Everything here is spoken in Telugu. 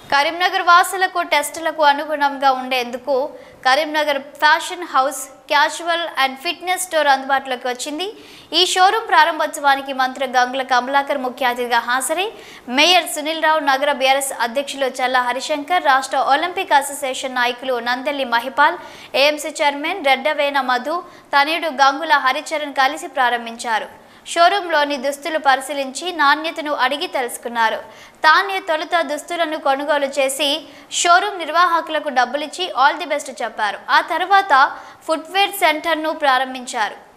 కరీంనగర్ వాసులకు టెస్టులకు అనుగుణంగా ఉండేందుకు Karimnagar fashion house casual and fitness store అందుబాటులోకి వచ్చింది ఈ షోరూం ప్రారంభోత్సవానికి మంత్రి గంగుల కమలాకర్ ముఖ్య అతిథిగా హాజరై మేయర్ సునీల్ రావు నగర బీఆర్ఎస్ అధ్యక్షులు చల్ల హరిశంకర్ రాష్ట్ర ఒలింపిక్ అసోసియేషన్ నాయకులు నందెల్లి మహిపాల్ ఏఎంసీ చైర్మన్ రెడ్డవేన మధు తనయుడు గంగుల హరిచరణ్ కలిసి ప్రారంభించారు షోరూంలోని దుస్తులు పరిశీలించి నాణ్యతను అడిగి తెలుసుకున్నారు తానే తొలుత దుస్తులను కొనుగోలు చేసి షోరూం నిర్వాహకులకు డబ్బులిచ్చి ఆల్ ది బెస్ట్ చెప్పారు ఆ తర్వాత ఫుట్వేర్ సెంటర్ను ప్రారంభించారు